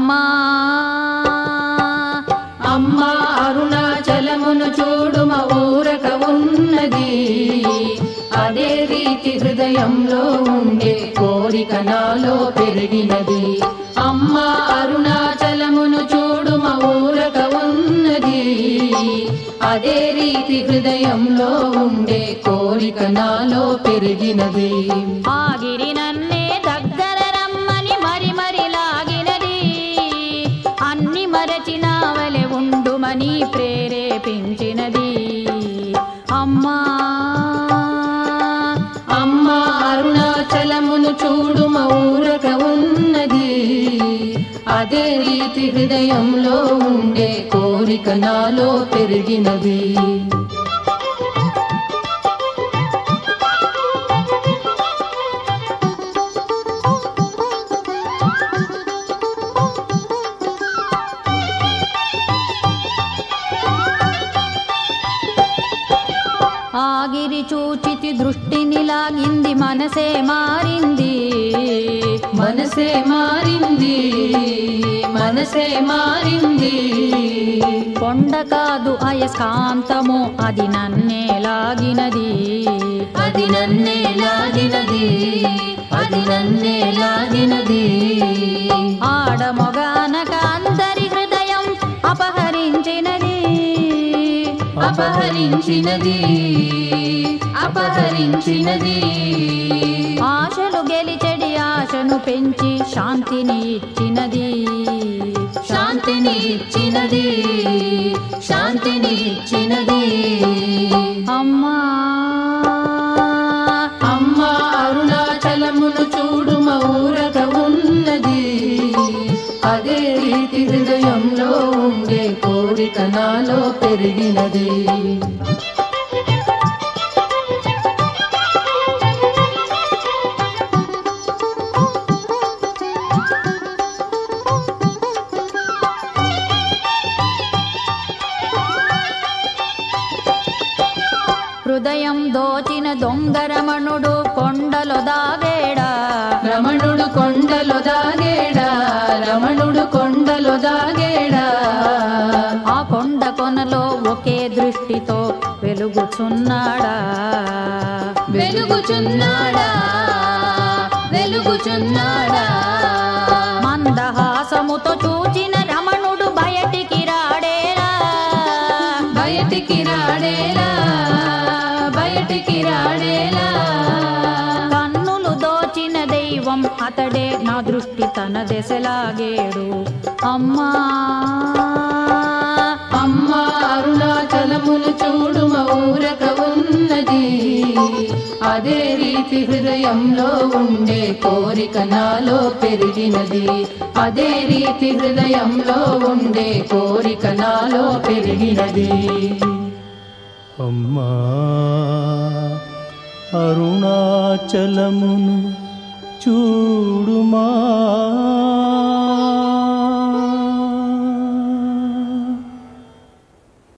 అమ్మా అమ్మా అరుణాచలమును చూడుమ ఊరక ఉన్నది అదే రీతి హృదయంలో ఉండే కోరిక నాలో పెరిగినది అమ్మా అరుణాచలమును చూడుమ ఊరక ఉన్నది అదే రీతి హృదయంలో ఉండే కోరిక నాలో పెరిగినది ఆగిరి నన్నే దగ్గర రమ్మని మరి మరి లాగినది అన్ని మరచిన వలె ఉండుమని ప్రేరేపించినది అమ్మా అమ్మా అరుణాచలమును చూడుమ ఊరక ఉన్నది అదే రీతి హృదయంలో ఉండే కోరిక నాలో పెరిగినది ఆగిరి చూచితి దృష్టిని లాగింది మనసే మారింది మనసే మారింది మనసే మారింది కొండ కాదు అయస్కాంతము అది నన్నే లాగినది అది నన్నే లాగినది అది నన్నే లాగినది ఆడమొగానక అందరి హృదయం అపహరించినది అపహరించినది అపహరించినది ఆశలు గెలిచెడి ఆశను పెంచి శాంతిని ఇచ్చినది శాంతిని ఇచ్చినది శాంతిని ఇచ్చినది అమ్మా అమ్మా అరుణాచలమును చూడుమ ఊరక ఉన్నది అదే రీతి హృదయంలో ఉండే కోరిక నాలో పెరిగినది హృదయం దోచిన దొంగరమణుడు కొండలో దాగేడా రమణుడు కొండలో దాగేడా రమణుడు కొండలో దాగేడా ఆ కొండ కొనలో ఒకే దృష్టితో వెలుగుచున్నాడా వెలుగుచున్నాడా వెలుగుచున్నాడా మందహాసముతో చూచిన రమణుడు బయటికి రాడేరా బయటికి రాడేలా బయటికి రాడేలా కన్నులు దోచిన దైవం అతడే నా దృష్టి తన దశలాగేడు అమ్మా అమ్మా అరుణాచలమును చూడుమ ఊరక ఉన్నది అదే రీతి హృదయంలో ఉండే కోరిక నాలో పెరిగినది అదే రీతి హృదయంలో ఉండే కోరిక నాలో పెరిగినది అమ్మా అరుణాచలమును చూడు